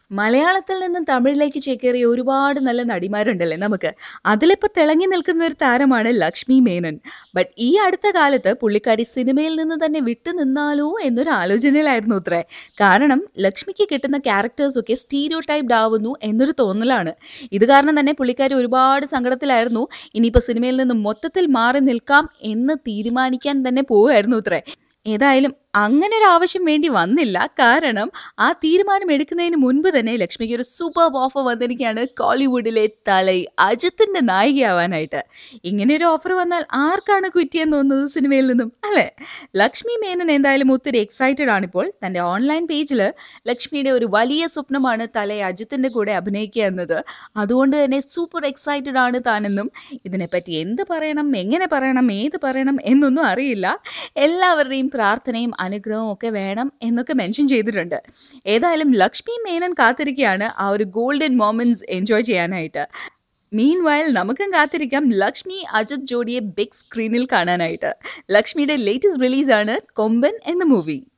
മലയാളത്തിൽ നിന്നും തമിഴിലേക്ക് ചേക്കേറിയ ഒരുപാട് നല്ല നടിമാരുണ്ടല്ലേ നമുക്ക് അതിലിപ്പോൾ തിളങ്ങി നിൽക്കുന്ന ഒരു താരമാണ് ലക്ഷ്മി മേനൻ ബട്ട് ഈ അടുത്ത കാലത്ത് പുള്ളിക്കാരി സിനിമയിൽ നിന്ന് തന്നെ വിട്ടു നിന്നാലോ എന്നൊരു ആലോചനയിലായിരുന്നു അത്രേ കാരണം ലക്ഷ്മിക്ക് കിട്ടുന്ന ക്യാരക്ടേഴ്സൊക്കെ സ്റ്റീരിയോ ടൈപ്ഡ് ആവുന്നു എന്നൊരു തോന്നലാണ് ഇത് കാരണം തന്നെ പുള്ളിക്കാരി ഒരുപാട് സങ്കടത്തിലായിരുന്നു ഇനിയിപ്പോൾ സിനിമയിൽ നിന്ന് മൊത്തത്തിൽ മാറി നിൽക്കാം എന്ന് തീരുമാനിക്കാൻ തന്നെ പോവുമായിരുന്നു അത്രേ ഏതായാലും അങ്ങനെ ഒരു ആവശ്യം വേണ്ടി വന്നില്ല കാരണം ആ തീരുമാനം എടുക്കുന്നതിന് മുൻപ് തന്നെ ലക്ഷ്മിക്ക് ഒരു സൂപ്പർ ഓഫർ വന്നിരിക്കുകയാണ് കോളിവുഡിലെ തലൈ അജിത്തിന്റെ നായികയാവാനായിട്ട് ഇങ്ങനെ ഒരു ഓഫർ വന്നാൽ ആർക്കാണ് കുറ്റിയെന്ന് തോന്നുന്നത് സിനിമയിൽ നിന്നും അല്ലേ ലക്ഷ്മി മേനൻ എന്തായാലും ഒത്തിരി എക്സൈറ്റഡ് ആണിപ്പോൾ തൻ്റെ ഓൺലൈൻ പേജിൽ ലക്ഷ്മിയുടെ ഒരു വലിയ സ്വപ്നമാണ് തലൈ അജിത്തിന്റെ കൂടെ അഭിനയിക്കുക എന്നത് അതുകൊണ്ട് തന്നെ സൂപ്പർ എക്സൈറ്റഡ് ആണ് താനെന്നും ഇതിനെപ്പറ്റി എന്ത് പറയണം എങ്ങനെ പറയണം ഏത് പറയണം എന്നൊന്നും അറിയില്ല എല്ലാവരുടെയും പ്രാർത്ഥനയും അനുഗ്രഹവും ഒക്കെ വേണം എന്നൊക്കെ മെൻഷൻ ചെയ്തിട്ടുണ്ട് ഏതായാലും ലക്ഷ്മി മേനൻ കാത്തിരിക്കുകയാണ് ആ ഒരു ഗോൾഡൻ മൊമെന്റ്സ് എൻജോയ് ചെയ്യാനായിട്ട് മീൻ വയൽ നമുക്കും കാത്തിരിക്കാം ലക്ഷ്മി അജിത് ജോഡിയെ ബിഗ് സ്ക്രീനിൽ കാണാനായിട്ട് ലക്ഷ്മിയുടെ ലേറ്റസ്റ്റ് റിലീസാണ് കൊമ്പൻ എന്ന മൂവി